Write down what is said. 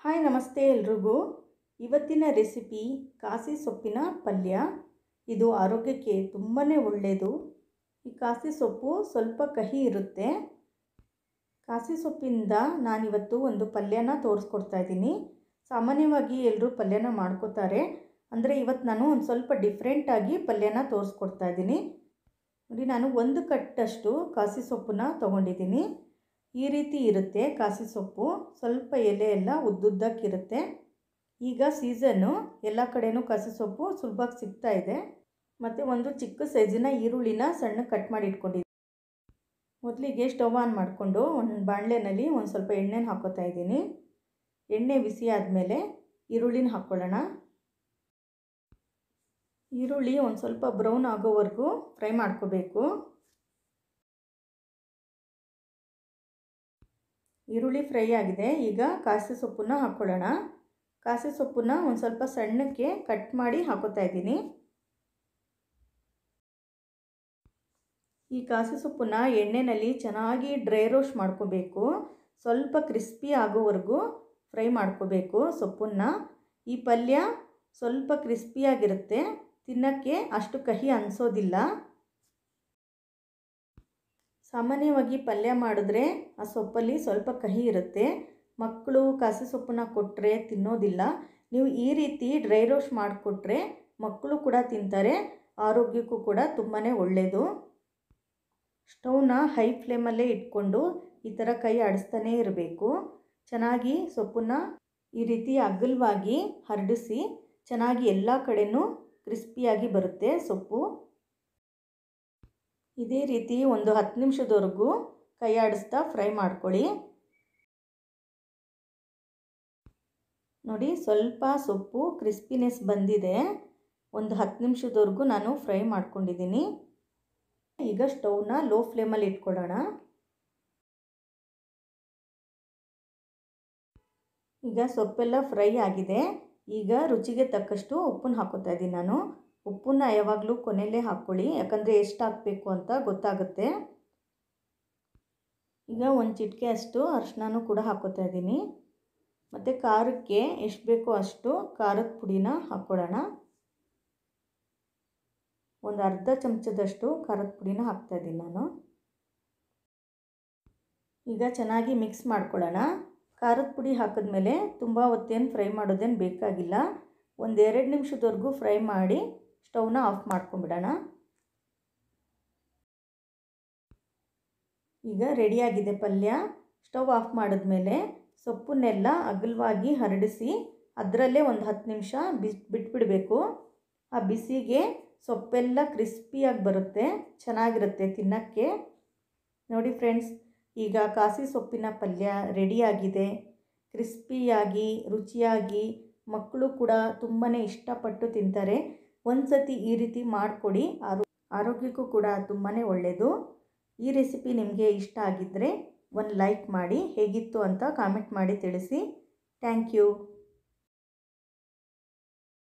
hi ನಮಸ್ತೆ ಎಲ್ರಿಗೂ ಇವತ್ತಿನ ರೆಸಿಪಿ ಕಾಸಿ ಸೊಪ್ಪಿನ ಪಲ್ಯ ಇದು ಆರೋಗ್ಯಕ್ಕೆ ತುಂಬಾ ಒಳ್ಳೆಯದು ಈ ಕಾಸಿ ಸೊಪ್ಪು ಸ್ವಲ್ಪ ಕಹಿ ಇರುತ್ತೆ ಕಾಸಿ ಸೊಪ್ಪಿಂದ ನಾನಿವತ್ತು ಒಂದು ಪಲ್ಯನ ತೋರಿಸ್ಕೊಡ್ತಾ ಇದ್ದೀನಿ ಸಾಮಾನ್ಯವಾಗಿ ಎಲ್ಲರೂ ಪಲ್ಯನ ಮಾಡ್ಕೋತಾರೆ ಅಂದರೆ ಇವತ್ತು ನಾನು ಒಂದು ಸ್ವಲ್ಪ ಡಿಫ್ರೆಂಟಾಗಿ ಪಲ್ಯನ ತೋರಿಸ್ಕೊಡ್ತಾ ಇದ್ದೀನಿ ನೋಡಿ ನಾನು ಒಂದು ಕಟ್ಟಷ್ಟು ಕಾಸಿ ಸೊಪ್ಪನ್ನ ತೊಗೊಂಡಿದ್ದೀನಿ ಈ ರೀತಿ ಇರುತ್ತೆ ಕಾಸಿ ಸೊಪ್ಪು ಸ್ವಲ್ಪ ಎಲೆ ಎಲ್ಲ ಉದ್ದುದ್ದಕ್ಕಿರುತ್ತೆ ಈಗ ಸೀಸನ್ನು ಎಲ್ಲ ಕಡೆನೂ ಕಾಸಿ ಸೊಪ್ಪು ಸುಲಭವಾಗಿ ಸಿಗ್ತಾ ಇದೆ ಮತ್ತು ಒಂದು ಚಿಕ್ಕ ಸೈಜಿನ ಈರುಳ್ಳಿನ ಸಣ್ಣ ಕಟ್ ಮಾಡಿ ಇಟ್ಕೊಂಡಿದ್ದೀನಿ ಮೊದಲಿಗೆ ಸ್ಟವ್ ಆನ್ ಮಾಡಿಕೊಂಡು ಒಂದು ಬಾಣಲೆನಲ್ಲಿ ಒಂದು ಸ್ವಲ್ಪ ಎಣ್ಣೆನ ಹಾಕೋತಾ ಇದ್ದೀನಿ ಎಣ್ಣೆ ಬಿಸಿ ಆದಮೇಲೆ ಈರುಳ್ಳಿನ ಹಾಕ್ಕೊಳ್ಳೋಣ ಈರುಳ್ಳಿ ಒಂದು ಸ್ವಲ್ಪ ಬ್ರೌನ್ ಆಗೋವರೆಗೂ ಫ್ರೈ ಮಾಡ್ಕೋಬೇಕು ಈರುಳ್ಳಿ ಫ್ರೈ ಆಗಿದೆ ಈಗ ಕಾಸಿ ಸೊಪ್ಪನ್ನ ಹಾಕ್ಕೊಳ್ಳೋಣ ಕಾಸಿ ಸೊಪ್ಪನ್ನ ಒಂದು ಸ್ವಲ್ಪ ಸಣ್ಣಕ್ಕೆ ಕಟ್ ಮಾಡಿ ಹಾಕೋತಾ ಇದ್ದೀನಿ ಈ ಕಾಸಿ ಸೊಪ್ಪನ್ನ ಎಣ್ಣೆಯಲ್ಲಿ ಚೆನ್ನಾಗಿ ಡ್ರೈ ರೋಸ್ಟ್ ಮಾಡ್ಕೋಬೇಕು ಸ್ವಲ್ಪ ಕ್ರಿಸ್ಪಿ ಆಗೋವರೆಗೂ ಫ್ರೈ ಮಾಡ್ಕೋಬೇಕು ಸೊಪ್ಪನ್ನು ಈ ಪಲ್ಯ ಸ್ವಲ್ಪ ಕ್ರಿಸ್ಪಿಯಾಗಿರುತ್ತೆ ತಿನ್ನೋಕ್ಕೆ ಅಷ್ಟು ಕಹಿ ಅನಿಸೋದಿಲ್ಲ ಸಾಮಾನ್ಯವಾಗಿ ಪಲ್ಯ ಮಾಡಿದ್ರೆ ಆ ಸೊಪ್ಪಲ್ಲಿ ಸ್ವಲ್ಪ ಕಹಿ ಇರುತ್ತೆ ಮಕ್ಕಳು ಕಾಸಿ ಸೊಪ್ಪನ್ನ ಕೊಟ್ಟರೆ ತಿನ್ನೋದಿಲ್ಲ ನೀವು ಈ ರೀತಿ ಡ್ರೈ ರೋಸ್ಟ್ ಮಾಡಿಕೊಟ್ರೆ ಮಕ್ಕಳು ಕೂಡ ತಿಂತಾರೆ ಆರೋಗ್ಯಕ್ಕೂ ಕೂಡ ತುಂಬಾ ಒಳ್ಳೆಯದು ಸ್ಟವ್ನ ಹೈ ಫ್ಲೇಮಲ್ಲೇ ಇಟ್ಕೊಂಡು ಈ ಥರ ಕೈ ಆಡಿಸ್ತಾನೇ ಇರಬೇಕು ಚೆನ್ನಾಗಿ ಸೊಪ್ಪನ್ನ ಈ ರೀತಿ ಅಗಲವಾಗಿ ಹರಡಿಸಿ ಚೆನ್ನಾಗಿ ಎಲ್ಲ ಕಡೆನೂ ಕ್ರಿಸ್ಪಿಯಾಗಿ ಬರುತ್ತೆ ಸೊಪ್ಪು ಇದೇ ರೀತಿ ಒಂದು ಹತ್ತು ನಿಮಿಷದವರೆಗೂ ಕೈ ಆಡಿಸ್ತಾ ಫ್ರೈ ಮಾಡ್ಕೊಳ್ಳಿ ನೋಡಿ ಸ್ವಲ್ಪ ಸೊಪ್ಪು ಕ್ರಿಸ್ಪಿನೆಸ್ ಬಂದಿದೆ ಒಂದು ಹತ್ತು ನಿಮಿಷದವರೆಗೂ ನಾನು ಫ್ರೈ ಮಾಡ್ಕೊಂಡಿದ್ದೀನಿ ಈಗ ಸ್ಟವ್ನ ಲೋ ಫ್ಲೇಮಲ್ಲಿ ಇಟ್ಕೊಳ್ಳೋಣ ಈಗ ಸೊಪ್ಪೆಲ್ಲ ಫ್ರೈ ಆಗಿದೆ ಈಗ ರುಚಿಗೆ ತಕ್ಕಷ್ಟು ಉಪ್ಪನ್ನು ಹಾಕೋತಾ ಇದ್ದೀನಿ ನಾನು ಉಪ್ಪನ್ನ ಯಾವಾಗಲೂ ಕೊನೆಯಲ್ಲೇ ಹಾಕ್ಕೊಳ್ಳಿ ಯಾಕಂದರೆ ಎಷ್ಟು ಹಾಕಬೇಕು ಅಂತ ಗೊತ್ತಾಗುತ್ತೆ ಈಗ ಒಂದು ಚಿಟಿಕೆ ಅಷ್ಟು ಅರಿಶಿನೂ ಕೂಡ ಹಾಕೋತಾ ಇದ್ದೀನಿ ಮತ್ತು ಖಾರಕ್ಕೆ ಎಷ್ಟು ಬೇಕೋ ಅಷ್ಟು ಖಾರದ ಪುಡಿನ ಹಾಕ್ಕೊಳ್ಳೋಣ ಒಂದು ಅರ್ಧ ಚಮಚದಷ್ಟು ಖಾರದ ಪುಡಿನ ಹಾಕ್ತಾಯಿದ್ದೀನಿ ನಾನು ಈಗ ಚೆನ್ನಾಗಿ ಮಿಕ್ಸ್ ಮಾಡ್ಕೊಳ್ಳೋಣ ಖಾರದ ಪುಡಿ ಹಾಕಿದ್ಮೇಲೆ ತುಂಬ ಹೊತ್ತೇನು ಫ್ರೈ ಮಾಡೋದೇನು ಬೇಕಾಗಿಲ್ಲ ಒಂದು ಎರಡು ನಿಮಿಷದವರೆಗೂ ಫ್ರೈ ಮಾಡಿ ಸ್ಟವ್ನ ಆಫ್ ಮಾಡ್ಕೊಂಬಿಡೋಣ ಈಗ ರೆಡಿಯಾಗಿದೆ ಪಲ್ಯ ಸ್ಟವ್ ಆಫ್ ಮಾಡಿದ್ಮೇಲೆ ಸೊಪ್ಪನ್ನೆಲ್ಲ ಅಗಲವಾಗಿ ಹರಡಿಸಿ ಅದರಲ್ಲೇ ಒಂದು ಹತ್ತು ನಿಮಿಷ ಬಿಸ್ ಬಿಟ್ಬಿಡಬೇಕು ಆ ಬಿಸಿಗೆ ಸೊಪ್ಪೆಲ್ಲ ಕ್ರಿಸ್ಪಿಯಾಗಿ ಬರುತ್ತೆ ಚೆನ್ನಾಗಿರುತ್ತೆ ತಿನ್ನೋಕ್ಕೆ ನೋಡಿ ಫ್ರೆಂಡ್ಸ್ ಈಗ ಕಾಸಿ ಸೊಪ್ಪಿನ ಪಲ್ಯ ರೆಡಿಯಾಗಿದೆ ಕ್ರಿಸ್ಪಿಯಾಗಿ ರುಚಿಯಾಗಿ ಮಕ್ಕಳು ಕೂಡ ತುಂಬಾ ಇಷ್ಟಪಟ್ಟು ತಿಂತಾರೆ ಒಂದು ಸತಿ ಈ ರೀತಿ ಮಾಡಿಕೊಡಿ ಆರೋ ಆರೋಗ್ಯಕ್ಕೂ ಕೂಡ ತುಂಬಾ ಒಳ್ಳೆಯದು ಈ ರೆಸಿಪಿ ನಿಮಗೆ ಇಷ್ಟ ಆಗಿದ್ದರೆ ಒಂದು ಲೈಕ್ ಮಾಡಿ ಹೇಗಿತ್ತು ಅಂತ ಕಾಮೆಂಟ್ ಮಾಡಿ ತಿಳಿಸಿ ಥ್ಯಾಂಕ್ ಯು